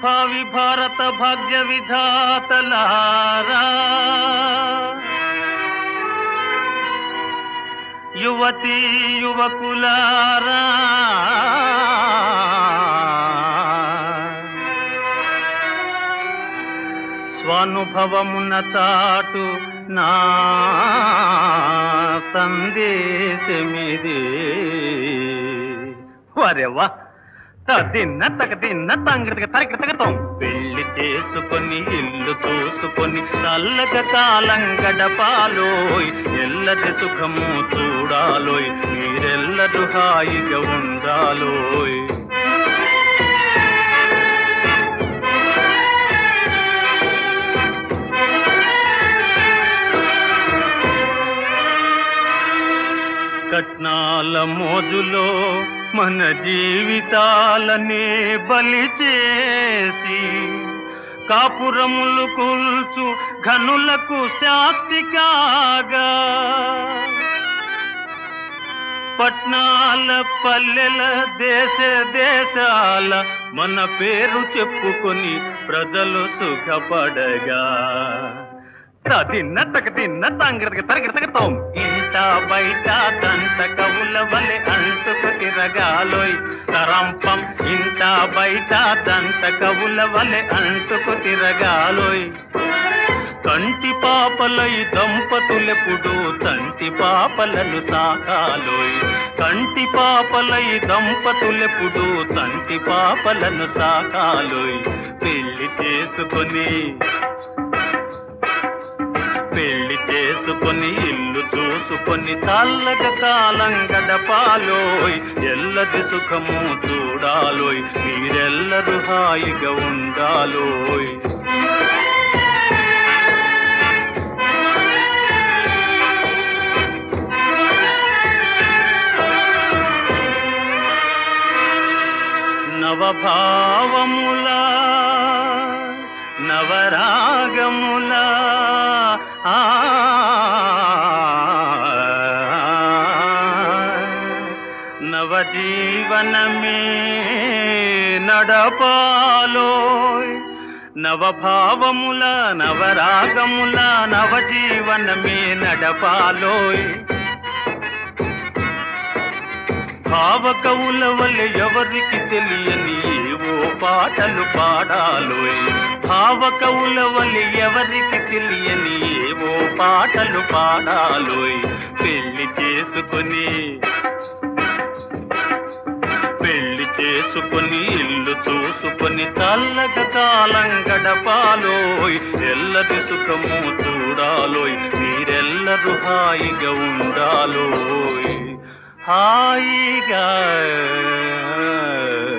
భావి భారత భాగ్య విధాతలారా యువతీ యువకులారా స్వానుభవమున చాటు నా సందేశమిదే వరెవ్వా తిన్న తగ తిన్న తంగతిక తరగ తగతాం పెళ్లి చేసుకొని ఇల్లు చూసుకొని చల్లగ కాలం గడపాలోయ్ ఎల్లది సుఖము చూడాలోయ్ మీరెల్లరూ హాయిగా ఉండాలోయ్ కట్నాల మోజులో మన జీవితాలనే బలి చేసి కాపురములు కూల్చు ఘనులకు శాస్తి కాగా పట్నాల పల్లెల దేశ దేశాల మన పేరు చెప్పుకొని ప్రజలు సుఖపడగా తిన్న తగ తిన్న తంగిరతగ తరగతగతాం ఇంట బయట దంత కవుల వలె అంటుకు తిరగాలోయ్ తరంపం ఇంట బయట దంత కవుల వలె అంటుకు తిరగాలోయ్ కంటి పాపలై దంపతులెప్పుడు తంటి పాపలను సాకాలోయ్ కంటి పాపలై దంపతులెప్పుడు తంటి పాపలను సాకాలోయ్ పెళ్లి చేసుకొని పెళ్లి చేసుకొని ఇల్లు చూసుకొని చల్లగ కాలం గడపాలోయ్ ఎల్లది సుఖము చూడాలోయ్ మీరెల్లరూ హాయిగా ఉండాలోయ్ నవభావముల నవరాగముల ఆ నవజీవనమే నడపాలోయ్ నవభావముల నవరాగముల నవజీవనమే నడపాలోయ్ భావ కవుల వల్లే ఎవరికి తెలియని ఏవో పాటలు పాడాలోయ్ భావ కవుల వల్లే ఎవరికి తెలియని ఏవో పాటలు పాడాలోయ్ పెళ్లి చేసుకొని పెళ్లి చేసుకొని ఇల్లు చూసుకొని చల్లగ కాలం గడపాలోయ్ ఎల్లది సుఖము చూడాలోయ్ మీరెల్లరూ హాయిగా ఉండాలోయ్ హాయిగా